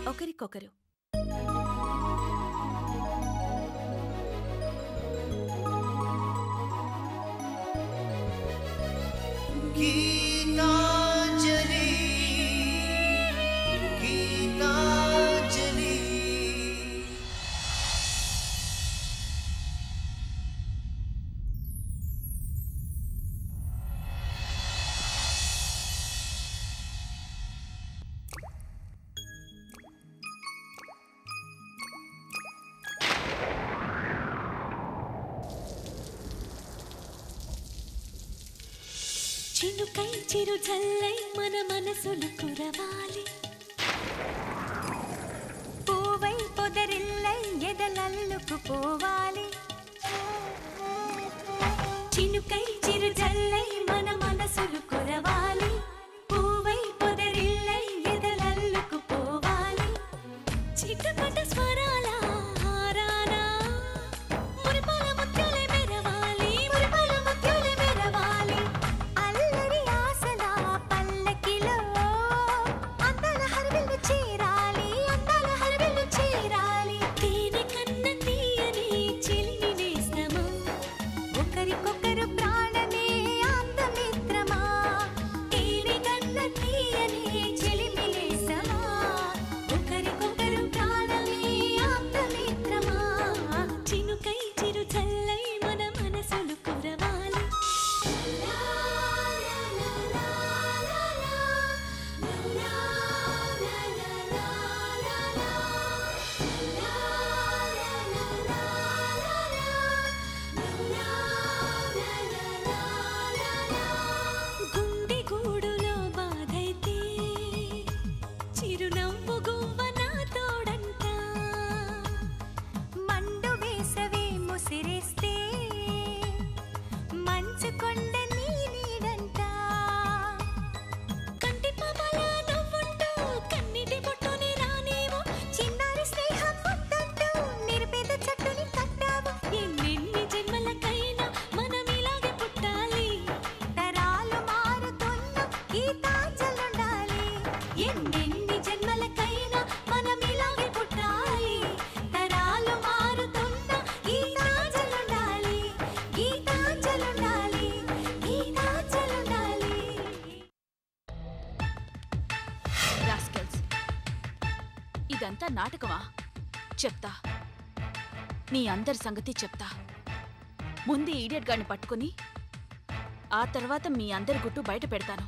ఒకరికొకరు గీతాంజలి గీతాంజలి చినుకై చిరు జల్లై మన మనసులు కురవాలి పూవై పొదరిల్లై ఎదలల్లుకు పోవాలి చినుకై చిరు జల్లై మన మనసులు కురవాలి పూవై పొదరిల్లై ఎదలల్లుకు పోవాలి చిటపట స్వరాల హారానా మురిపాల ముత్యాలే మెరవాలి మురిపాల ముత్యాలే మెరవాలి అల్లరి ఆశల పల్లకిలో అందాల హరివిల్లు చేరాలి అందాల హరివిల్లు చేరాలి తేనె కన్న తీయని చిలిమి నేస్తమా ఒకరికొకరు ప్రాణమే అందమిత్రమా తేనె కన్న తీయని చిలిమి నేస్తమా ఒకరికొకరు ప్రాణమే అందమిత్రమా చినుకై చిరు చల్లై మన మనసులు కురవాలి గుండె గూడులో బాధైతే చిరునవ్వు గువ్వ నా తోడంట మండు వేసవి ముసిరేస్తే మంచు కొండ నీ నీడంట కంటి పాపలా నవ్వుంటూ కన్నిటి బొట్టుని రానేమో చిన్నారి స్నేహం ముద్దంటూ నిరుపేద చెట్టుని కట్టావు ఎన్నెన్ని జన్మలకైనా మనం ఇలాగే పుట్టాలి తరాలు మారుతున్న గీతాంజలుండాలి ఎన్నెన్ని జన్మలకైనా మనం ఇలాగే పుట్టాలి తరాలు మారుతున్న గీతాంజలుండాలి గీతాంజలుండాలి గీతాంజలుండాలి రాస్కెల్స్ ఇదంతా నాటకమా చెప్తా నీ అందరి సంగతి చెప్తా ముందు ఈడియట్ గాడిని పట్టుకుని ఆ తర్వాత మీ అందరి గుట్టు బయట పెడతాను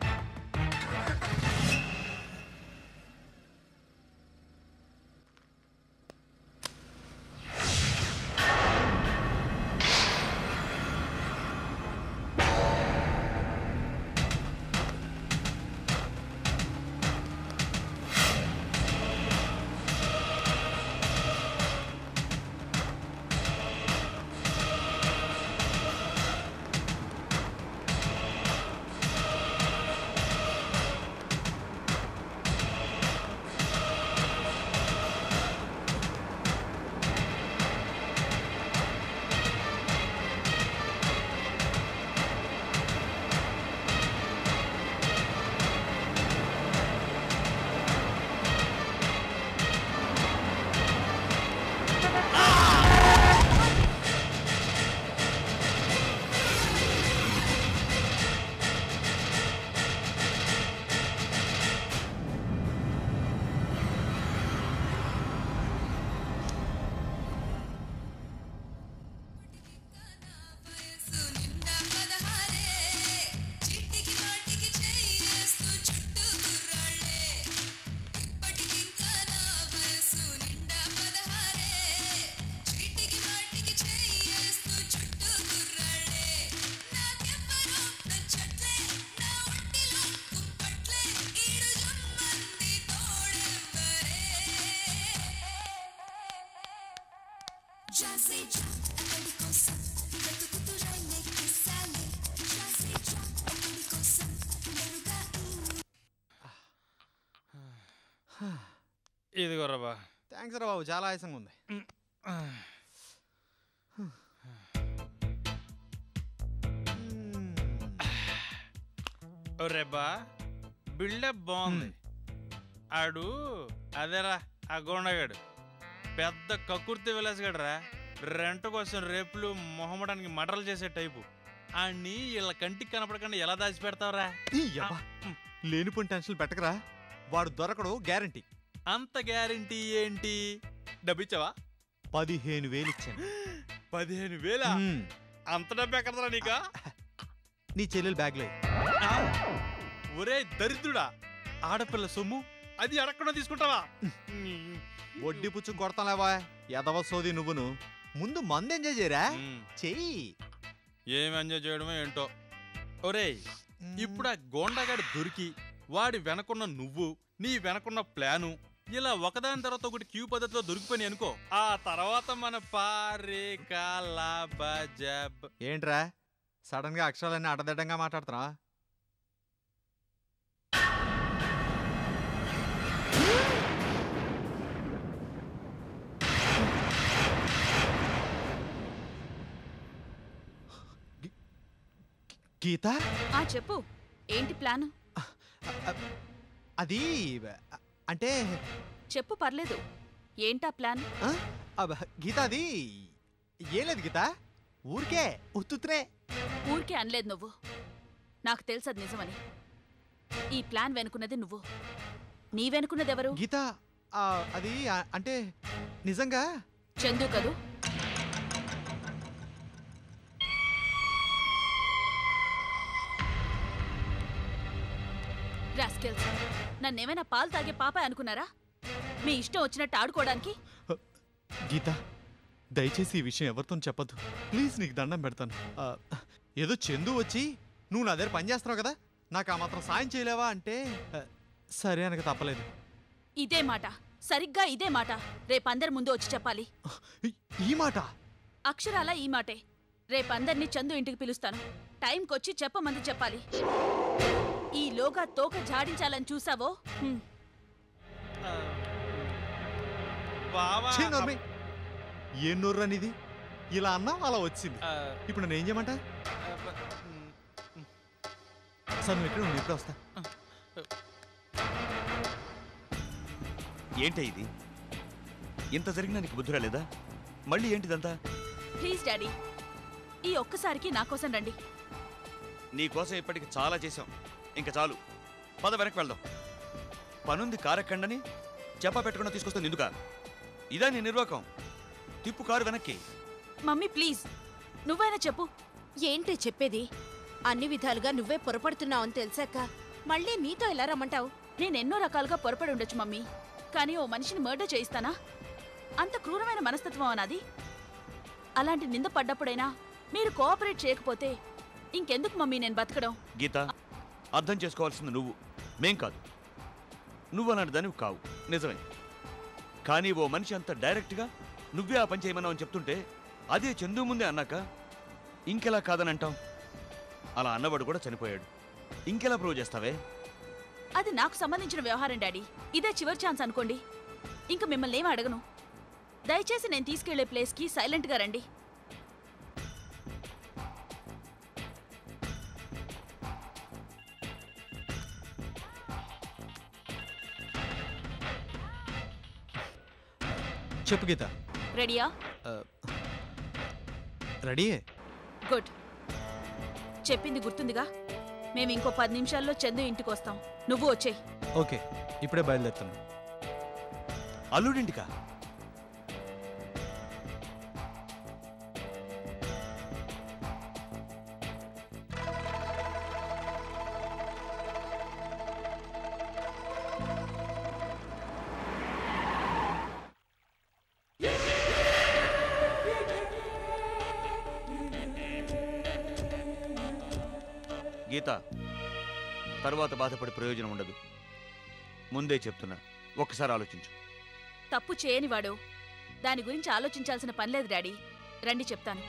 ఇదిగో రవ్వా థ్యాంక్స్ రా బాబు చాలా ఆయాసంగా ఉంది ఓ రెబ్బా బిల్డప్ బాగుంది ఆడు అదేరా ఆ గోండగాడు పెద్ద కకుర్తి విలాసగాడురా రెంట్ కోసం రేపులు మొహమ్మడానికి మటర్లు చేసే టైపు ఆడిని ఇలా కంటికి కనపడకుండా ఎలా దాచిపెడతావురా ఈ యబ్బా. లేనిపోని టెన్షన్ పెట్టకరా వాడు దొరకడు గ్యారంటీ అంత గ్యారంటీ ఏంటి డబ్బిచ్చావా పదిహేను వేలు ఇచ్చాను పదిహేను వేల మ్మ్. అంత డబ్బు ఎక్కడరా నీకా నీ చెల్లెలు బ్యాగ్లే ఆ? ఒరే దరిద్రుడా ఆడపిల్ల సొమ్ము అది అడగకుండా తీసుకుంటావా వడ్డీ పుచ్చు కొడతాలేవా ఎదవ సోది నువ్వును ముందు మందు ఎంజాయ్ చేయరా మ్, చెయ్యి ఏం ఎంజాయ్ చేయడమో ఏంటో ఒరేయ్ ఇప్పుడు ఆ గోండగాడు దొరికి వాడి వెనకున్న నువ్వు నీ వెనకున్న ప్లాను ఇలా ఒకదాని తర్వాత ఒకటి క్యూ పద్ధతిలో దొరికిపోయి అనుకో ఆ తర్వాత మన పారే కాలా బజబ్ ఏంట్రా సడన్ గా అక్షరాలన్నీ అడదడ్డంగా మాట్లాడుతున్నా గీత ఆ చెప్పు ఏంటి ప్లాన్ అది అంటే చెప్పు పర్లేదు ఏంటా ప్లాన్ ఆ? అబ్బ, గీత అది ఏం లేదు గీత ఊరికే ఉత్తుత్రే ఊరికే అనలేదు నువ్వు నాకు తెలుసు అది నిజమని ఈ ప్లాన్ వెనుకున్నది నువ్వు నీ వెనుకున్నది ఎవరు గీత ఆ, అది ఆ, అంటే నిజంగా చందు కదూ రాస్కెల్స్ నన్నేమైనా పాలు తాగే పాప అనుకున్నారా మీ ఇష్టం వచ్చినట్టు ఆడుకోవడానికి గీత దయచేసి ఈ విషయం ఎవరితో చెప్పొద్దు ప్లీజ్ నీకు దండం పెడతాను ఆ, ఏదో చందు వచ్చి నువ్వు నా దగ్గర పని చేస్తున్నావు కదా నాకు ఆ మాత్రం సాయం చేయలేవా అంటే ఆ, సరే అనక తప్పలేదు ఇదే మాట సరిగ్గా ఇదే మాట రేపందరి ముందు వచ్చి చెప్పాలి ఈ- ఈ మాట అక్షరాల ఈ మాటే రేపందరినీ చందు ఇంటికి పిలుస్తాను టైంకొచ్చి చెప్పమంది చెప్పాలి ఈలోగా తోక జాడించాలని చూసావో హ్మ్, బావా ఛీ, నోర్మి. ఏ నోర్రు అనేది ఇలా అన్నా అలా వచ్చింది ఆ, ఇప్పుడు నేను ఏం చేయమంట ఆ, మ్, సార్ నువ్వు ఎక్కడ ఉండు, ఇప్పుడే వస్తా ఏంటే ఇది ఇంత జరిగినా నీకు బుద్ధి రాలేదా మళ్ళీ ఏంటిదంతా ప్లీజ్ డాడీ ఈ ఒక్కసారికి నా కోసం రండి నీకోసం ఇప్పటికి చాలా చేశాం ఇంకా చాలు పద వెనక్కి వెళ్దాం పనుంది కారెక్కండని చెప్ప పెట్టకుండా తీసుకొస్తుంది ఎందుక ఇదా నీ నిర్వాకం తిప్పు కారు వెనక్కి మమ్మీ ప్లీజ్ నువ్వైనా చెప్పు ఏంటి చెప్పేది అన్ని విధాలుగా నువ్వే పొరపడుతున్నావని తెలిసాక మళ్ళీ నీతో ఎలా రమ్మంటావు నేను ఎన్నో రకాలుగా పొరపడి ఉండొచ్చు మమ్మీ కానీ ఓ మనిషిని మర్డర్ చేయిస్తానా అంత క్రూరమైన మనస్తత్వం అనాది అలాంటి నింద పడ్డప్పుడైనా మీరు కోఆపరేట్ చేయకపోతే ఇంకెందుకు మమ్మీ నేను బతకడం గీత అర్థం చేసుకోవాల్సింది నువ్వు మేం కాదు నువ్వు అలాంటి దానివి కావు నిజమే కానీ ఓ మనిషి అంత డైరెక్ట్గా నువ్వే ఆ పని చేయమన్నావు అని చెప్తుంటే అదే చందు ముందే అన్నాక ఇంకెలా కాదని అంటాం అలా అన్నవాడు కూడా చనిపోయాడు ఇంకెలా ప్రూవ్ చేస్తావే అది నాకు సంబంధించిన వ్యవహారం డాడీ ఇదే చివరి ఛాన్స్ అనుకోండి ఇంక మిమ్మల్ని ఏం అడగను దయచేసి నేను తీసుకెళ్లే ప్లేస్కి సైలెంట్గా రండి చెప్పు గీత రెడీయా ఆ, రెడీ గుడ్ చెప్పింది గుర్తుందిగా మేము ఇంకో పది నిమిషాల్లో చందు ఇంటికి వస్తాం నువ్వు వచ్చేయ్ ఓకే ఇప్పుడే బయలుదేరుతాను అల్లుడింటికా గీత తర్వాత బాధపడే ప్రయోజనం ఉండదు ముందే చెప్తున్నా ఒక్కసారి ఆలోచించు తప్పు చేయనివాడు దాని గురించి ఆలోచించాల్సిన పని లేదు డాడీ రండి చెప్తాను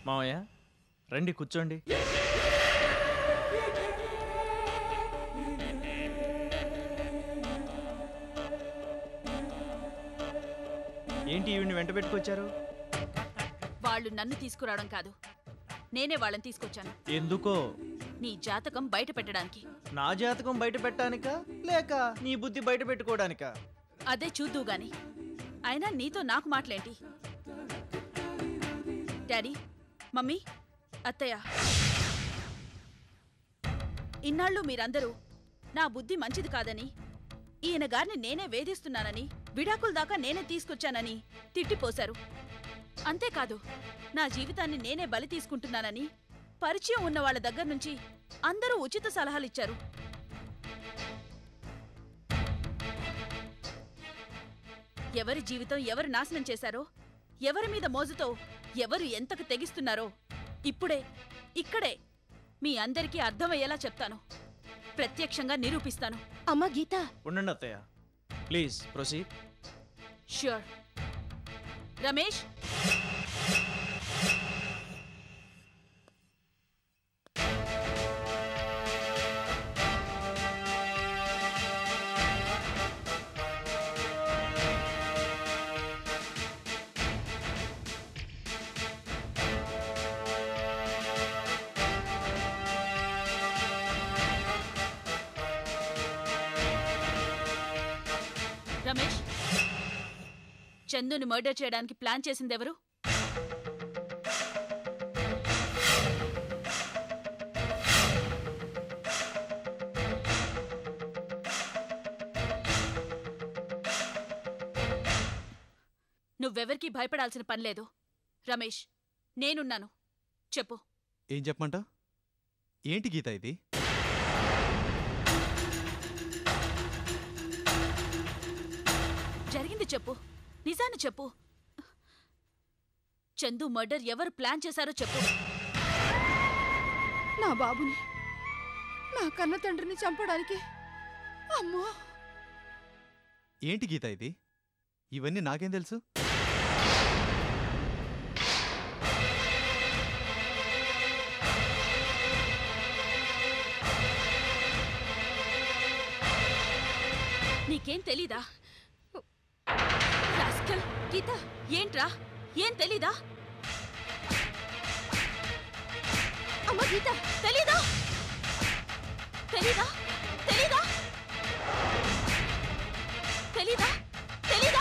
మావయ్య రండి కూర్చోండి ఏంటి ఈవిని వెంట పెట్టుకొచ్చారు వాళ్ళు నన్ను తీసుకురావడం కాదు నేనే వాళ్ళని తీసుకొచ్చాను ఎందుకో నీ జాతకం బయట పెట్టడానికి నా జాతకం బయట పెట్టడానికా లేక నీ బుద్ధి బయట పెట్టుకోవడానికా అదే చూద్దు గాని అయినా నీతో నాకు మాటలేంటి డాడీ మమ్మీ అత్తయ్య ఇన్నాళ్ళు మీరందరూ నా బుద్ధి మంచిది కాదని ఈయన గారిని నేనే వేధిస్తున్నానని విడాకుల దాకా నేనే తీసుకొచ్చానని తిట్టిపోశారు అంతేకాదు నా జీవితాన్ని నేనే బలి తీసుకుంటున్నానని పరిచయం ఉన్న వాళ్ళ దగ్గర నుంచి అందరూ ఉచిత సలహాలిచ్చారు ఎవరి జీవితం ఎవరు నాశనం చేశారో ఎవరి మీద మోజుతో ఎవరు ఎంతకు తెగిస్తున్నారో ఇప్పుడే ఇక్కడే మీ అందరికీ అర్థమయ్యేలా చెప్తాను ప్రత్యక్షంగా నిరూపిస్తాను అమ్మ గీత ఉండండి అత్తయ్య please proceed sure Ramesh Ramesh చందుని మర్డర్ చేయడానికి ప్లాన్ చేసిందెవరు నువ్వెవరికీ భయపడాల్సిన పనిలేదు రమేష్ నేనున్నాను చెప్పు ఏం చెప్పమంటావు ఏంటి గీత ఇది జరిగింది చెప్పు నిజాన్ని చెప్పు చందు మర్డర్ ఎవరు ప్లాన్ చేశారో చెప్పు నా బాబుని నా కన్న తండ్రిని చంపడానికి అమ్మో ఏంటి గీత ఇది ఇవన్నీ నాకేం తెలుసు నీకేం తెలీదా రాస్కల్ గీత ఏంట్రా ఏం తెలీదా అమ్మ గీత తెలీదా తెలీదా తెలీదా తెలీదా తెలీదా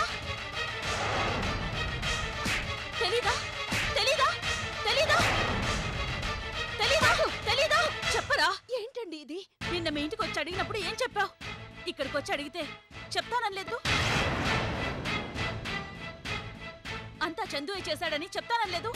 తెలీదా తెలీదా తెలీదా తెలీదా తెలీదా చెప్పరా ఏంటండి ఇది నిన్న మీ ఇంటికి వచ్చి అడిగినప్పుడు ఏం చెప్పావు ఇక్కడికి వచ్చి అడిగితే చెప్తానలేదు అంతా చందుయే చేశాడని చెప్తానలేదు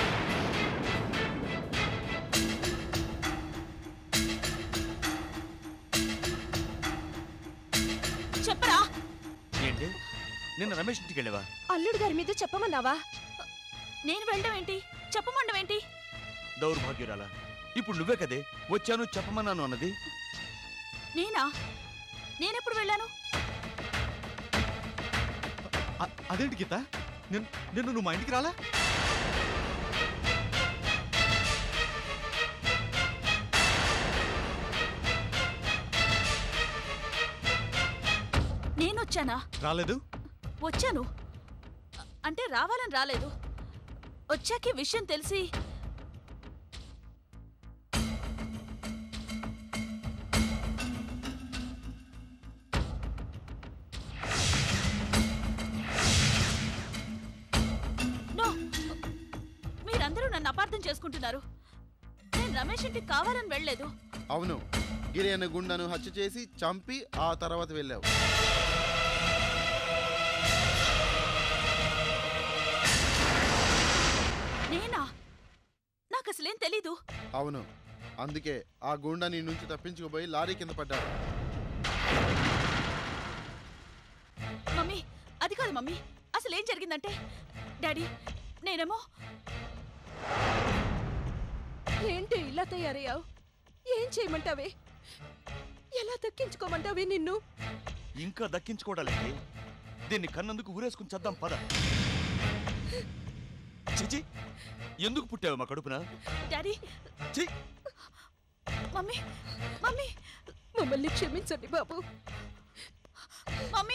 చెప్పరా ఏంటి నిన్న రమేష్ ఇంటికి వెళ్ళావా అల్లుడు గారి మీద చెప్పమన్నావా నేను వెళ్ళడం ఏంటి చెప్పమండం ఏంటి దౌర్భాగ్యురాలా ఇప్పుడు నువ్వే కదే వచ్చాను చెప్పమన్నాను అన్నది నేనా నేనెప్పుడు వెళ్ళాను అ- అదేంటి గీత నిన్ను నిన్ను నువ్వు మా ఇంటికి రాలా నేనొచ్చానా రాలేదు వచ్చాను అంటే రావాలని రాలేదు వచ్చాక ఈ విషయం తెలిసి నో మీరందరూ నన్ను అపార్థం చేసుకుంటున్నారు నేను రమేష్ ఇంటికి కావాలని వెళ్ళలేదు అవును గిరి అనే గుండను హత్య చేసి చంపి ఆ తర్వాత వెళ్ళావు నేనా నాకు అసలేం తెలీదు అవును అందుకే ఆ గుండా నీ నుంచి తప్పించుకుపోయి లారీ కింద పడ్డాడు మమ్మీ అది కాదు మమ్మీ అసలు ఏం జరిగిందంటే డాడీ నేనేమో ఏంటి ఇలా తయారయ్యావు ఏం చేయమంటావే ఎలా దక్కించుకోమంటావే నిన్ను ఇంకా దక్కించుకోవడాలేంటి దీన్ని కన్నందుకు ఊరేసుకుని చద్దాం పద చిచి ఎందుకు పుట్టావు మా కడుపున డాడీ ఛీ! మమ్మీ మమ్మీ మమ్మల్ని క్షమించండి బాబు మమ్మీ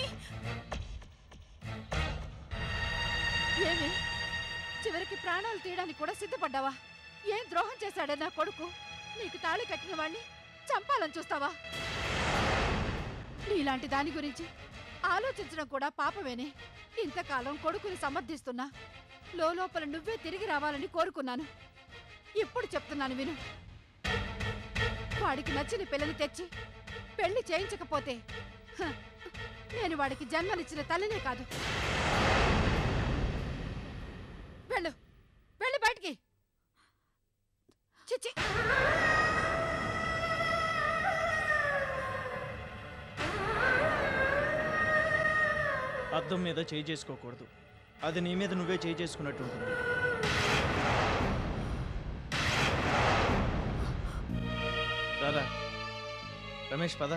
ఏమి చివరికి ప్రాణాలు తీయడానికి కూడా సిద్ధపడ్డావా ఏం ద్రోహం చేశాడే నా కొడుకు నీకు తాళి కట్టిన వాణ్ణి చంపాలని చూస్తావా నీలాంటి దాని గురించి ఆలోచించడం కూడా పాపమేనే ఇంతకాలం కొడుకుని సమర్థిస్తున్నా లోపల నువ్వే తిరిగి రావాలని కోరుకున్నాను ఇప్పుడు చెప్తున్నాను విను వాడికి నచ్చిన పిల్లని తెచ్చి పెళ్లి చేయించకపోతే హ, నేను వాడికి జన్మనిచ్చిన తల్లినే కాదు వెళ్ళు వెళ్ళు బయటికి చిచ్చి అద్దం మీద చేయి చేసుకోకూడదు అది నీ మీద నువ్వే చేయి చేసుకున్నట్టు ఉంటుంది రారా రమేష్ పద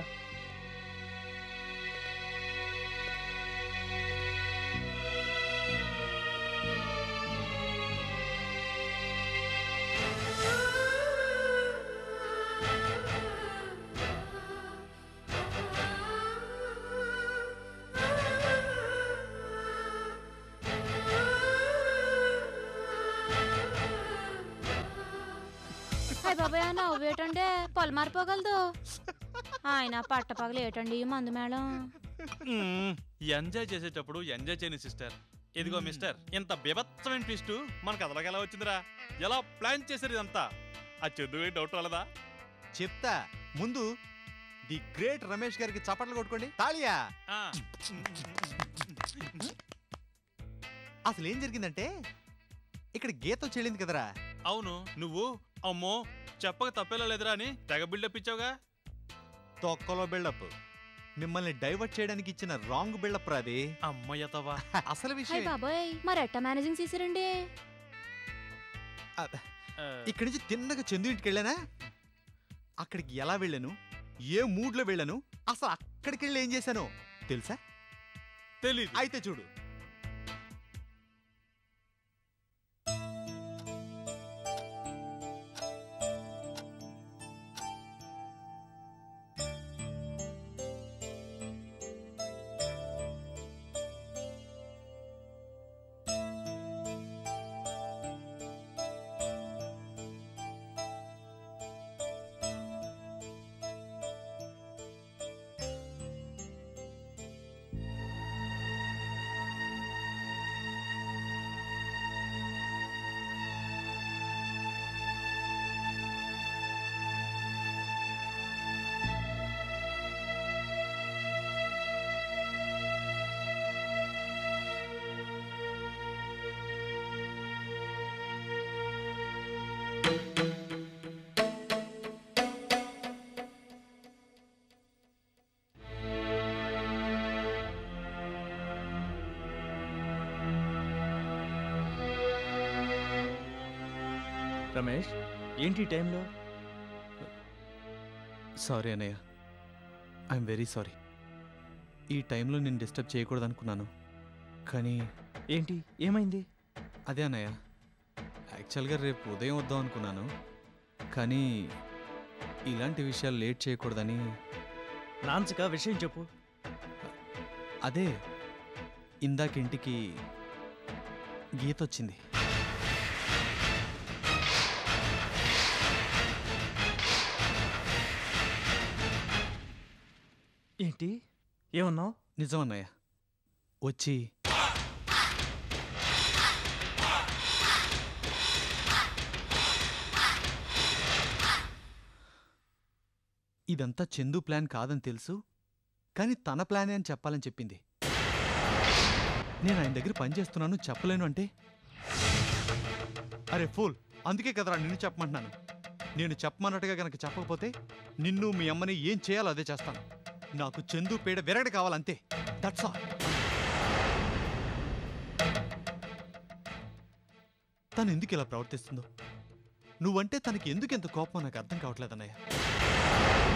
అయ్య బాబాయ్ ఆ నవ్వేటంటే పొల మారిపోగలదు ఆయన పట్టపగలు ఏటండి ఈ మందు మేడం మ్మ్. ఎంజాయ్ చేసేటప్పుడు ఎంజాయ్ చేయని సిస్టర్ ఇదిగో మిస్టర్ ఇంత బిభత్సమైన ట్విస్ట్ మనకు అదలగా ఎలా వచ్చిందిరా ఎలా ప్లాన్ చేశారు ఇదంతా ఆ చదువు డౌట్ రాలేదా చెప్తా ముందు ది గ్రేట్ రమేష్ గారికి చప్పట్లు కొట్టుకోండి తాళియా ఆ. అసలు ఏం జరిగిందంటే ఇక్కడ గీత చెల్లింది కదరా అవును నువ్వు అమ్మో చెప్పక తప్పేలా లేదురా అని తెగ బిల్డప్ ఇచ్చావుగా తొక్కలో బిల్డప్ మిమ్మల్ని డైవర్ట్ చేయడానికి ఇచ్చిన రాంగ్ బిల్డప్ రాది అమ్మయ్యతవా అసలు అయ్య విషయం బాబాయ్ మరి ఎట్ట మేనేజింగ్ చేశారండి ఇక్కడి నుంచి తిన్నగా చందు ఇంటికి వెళ్ళానా అక్కడికి ఎలా వెళ్ళాను ఏ మూడ్లో వెళ్ళాను అసలు అక్కడికి వెళ్ళి ఏం చేశాను తెలుసా తెలీదు అయితే చూడు రమేష్ ఏంటి ఈ టైంలో సారీ అన్నయ్య ఐఎమ్ వెరీ సారీ ఈ టైంలో నేను డిస్టర్బ్ చేయకూడదు అనుకున్నాను కానీ ఏంటి ఏమైంది అదే అన్నయ్య యాక్చువల్గా రేపు ఉదయం వద్దాం అనుకున్నాను కానీ ఇలాంటి విషయాలు లేట్ చేయకూడదని నాన్సిక విషయం చెప్పు అదే ఇందాక ఇంటికి గీత వచ్చింది ఏంటి ఏమన్నావు నిజం అన్నయ్య వచ్చి ఇదంతా చందు ప్లాన్ కాదని తెలుసు కానీ తన ప్లానే అని చెప్పాలని చెప్పింది నేను ఆయన దగ్గర పని చేస్తున్నాను చెప్పలేను అంటే అరే ఫూల్ అందుకే కదరా నిన్ను చెప్పమంటున్నాను నేను చెప్పమన్నట్టుగా గనక చెప్పకపోతే నిన్ను మీ అమ్మని ఏం చేయాలో అదే చేస్తాను నాకు చందు పేడ విరగడ కావాలంతే దట్స్ ఆల్ తను ఎందుకు ఇలా ప్రవర్తిస్తుందో నువ్వంటే తనకి ఎందుకు ఎంత కోపం నాకు అర్థం కావట్లేదన్నయ్య